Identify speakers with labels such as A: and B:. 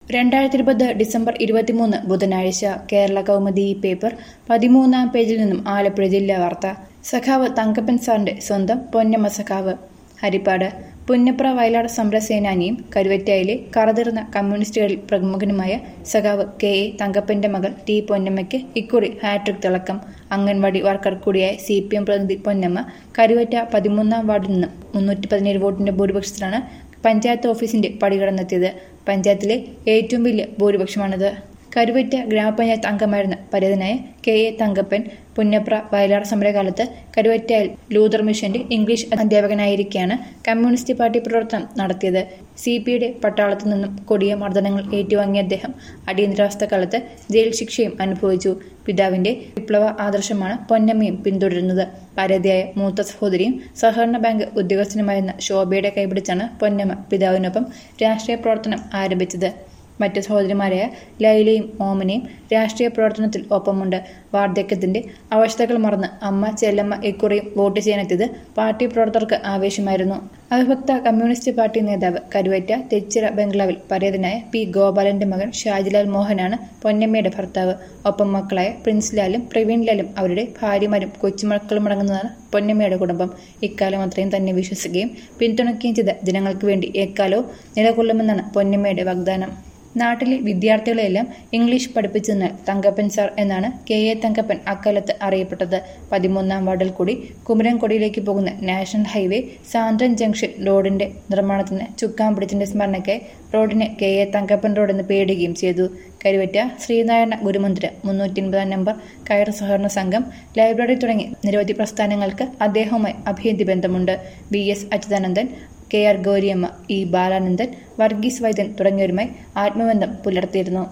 A: രണ്ടായിരത്തി ഇരുപത് ഡിസംബർ ഇരുപത്തിമൂന്ന് ബുധനാഴ്ച കേരള കൗമുദി പേപ്പർ പതിമൂന്നാം പേജിൽ നിന്നും ആലപ്പുഴ ജില്ലാ വാർത്ത സഖാവ് തങ്കപ്പൻ സാറിന്റെ സ്വന്തം പൊന്നമ്മ സഖാവ് ഹരിപ്പാട് പുന്നപ്ര വയലാട് സമരസേനാനിയും കരുവറ്റയിലെ കറതിർന്ന കമ്മ്യൂണിസ്റ്റുകളിൽ പ്രമുഖനുമായ സഖാവ് കെ എ തങ്കപ്പന്റെ മകൾ ടി പൊന്നമ്മയ്ക്ക് ഇക്കുറി ഹാട്രിക് തിളക്കം അംഗൻവാടി വർക്കർ കൂടിയായ സി പി എം പ്രതിനിധി പൊന്നമ്മ കരുവറ്റ പതിമൂന്നാം വാർഡിൽ നിന്നും മുന്നൂറ്റി പതിനേഴ് വോട്ടിന്റെ ഭൂരിപക്ഷത്തിലാണ് പഞ്ചായത്ത് ഓഫീസിന്റെ പടികടന്നെത്തിയത് പഞ്ചായത്തിലെ ഏറ്റവും വലിയ ഭൂരിപക്ഷമാണിത് കരുവറ്റ ഗ്രാമപഞ്ചായത്ത് അംഗമായിരുന്ന പരേതനായ കെ എ തങ്കപ്പൻ പുന്നപ്ര വയലാർ സമരകാലത്ത് കരുവറ്റയിൽ ലൂതർ മിഷന്റെ ഇംഗ്ലീഷ് അധ്യാപകനായിരിക്കെയാണ് കമ്മ്യൂണിസ്റ്റ് പാർട്ടി പ്രവർത്തനം നടത്തിയത് സി പിയുടെ പട്ടാളത്തു നിന്നും കൊടിയ മർദ്ദനങ്ങൾ ഏറ്റുവാങ്ങിയ അദ്ദേഹം അടിയന്തരാവസ്ഥ കാലത്ത് ജയിൽ ശിക്ഷയും അനുഭവിച്ചു പിതാവിന്റെ വിപ്ലവ ആദർശമാണ് പൊന്നമ്മയും പിന്തുടരുന്നത് ഭാരതിയായ മൂത്ത സഹോദരിയും സഹകരണ ബാങ്ക് ഉദ്യോഗസ്ഥനുമായിരുന്ന ശോഭയുടെ കൈപിടിച്ചാണ് പൊന്നമ്മ പിതാവിനൊപ്പം രാഷ്ട്രീയ പ്രവർത്തനം ആരംഭിച്ചത് മറ്റു സഹോദരിമാരായ ലൈലയും ഓമനയും രാഷ്ട്രീയ പ്രവർത്തനത്തിൽ ഒപ്പമുണ്ട് വാർദ്ധക്യത്തിന്റെ അവസ്ഥകൾ മറന്ന് അമ്മ ചെല്ലമ്മ ഇക്കുറിയും വോട്ട് ചെയ്യാനെത്തിയത് പാർട്ടി പ്രവർത്തകർക്ക് ആവേശമായിരുന്നു അവിഭക്ത കമ്മ്യൂണിസ്റ്റ് പാർട്ടി നേതാവ് കരുവറ്റ തെച്ചിറ ബംഗ്ലാവിൽ പരേതനായ പി ഗോപാലന്റെ മകൻ ഷാജിലാൽ മോഹനാണ് പൊന്നമ്മയുടെ ഭർത്താവ് ഒപ്പം മക്കളായ പ്രിൻസ് ലാലും പ്രവീൺ ലാലും അവരുടെ ഭാര്യമാരും കൊച്ചുമക്കളും അടങ്ങുന്നതാണ് പൊന്നമ്മയുടെ കുടുംബം ഇക്കാലം അത്രയും തന്നെ വിശ്വസിക്കുകയും പിന്തുണയ്ക്കുകയും ചെയ്ത ജനങ്ങൾക്ക് വേണ്ടി എക്കാലവും നിലകൊള്ളുമെന്നാണ് പൊന്നമ്മയുടെ വാഗ്ദാനം നാട്ടിലെ വിദ്യാർത്ഥികളെല്ലാം ഇംഗ്ലീഷ് പഠിപ്പിച്ചെന്നാൽ തങ്കപ്പൻ സാർ എന്നാണ് കെ എ തങ്കപ്പൻ അക്കാലത്ത് അറിയപ്പെട്ടത് പതിമൂന്നാം വാർഡിൽ കൂടി കുമരൻകൊടിയിലേക്ക് പോകുന്ന നാഷണൽ ഹൈവേ സാന്ദ്രൻ ജംഗ്ഷൻ റോഡിന്റെ നിർമ്മാണത്തിന് ചുക്കാൻ പിടിച്ചതിന്റെ സ്മരണയ്ക്കായി റോഡിന് കെ എ തങ്കപ്പൻ റോഡ് എന്ന് പേരിടുകയും ചെയ്തു കരുവറ്റ ശ്രീനാരായണ ഗുരുമന്ദിരം മുന്നൂറ്റി അൻപതാം നമ്പർ കയർ സഹകരണ സംഘം ലൈബ്രറി തുടങ്ങി നിരവധി പ്രസ്ഥാനങ്ങൾക്ക് അദ്ദേഹവുമായി അഭേദ്യ ബന്ധമുണ്ട് V S Achuthanandan K R Gouriamma E Balanandan Varghese Vaidyan തുടങ്ങിയവരുമായി ആത്മബന്ധം പുലർത്തിയിരുന്നു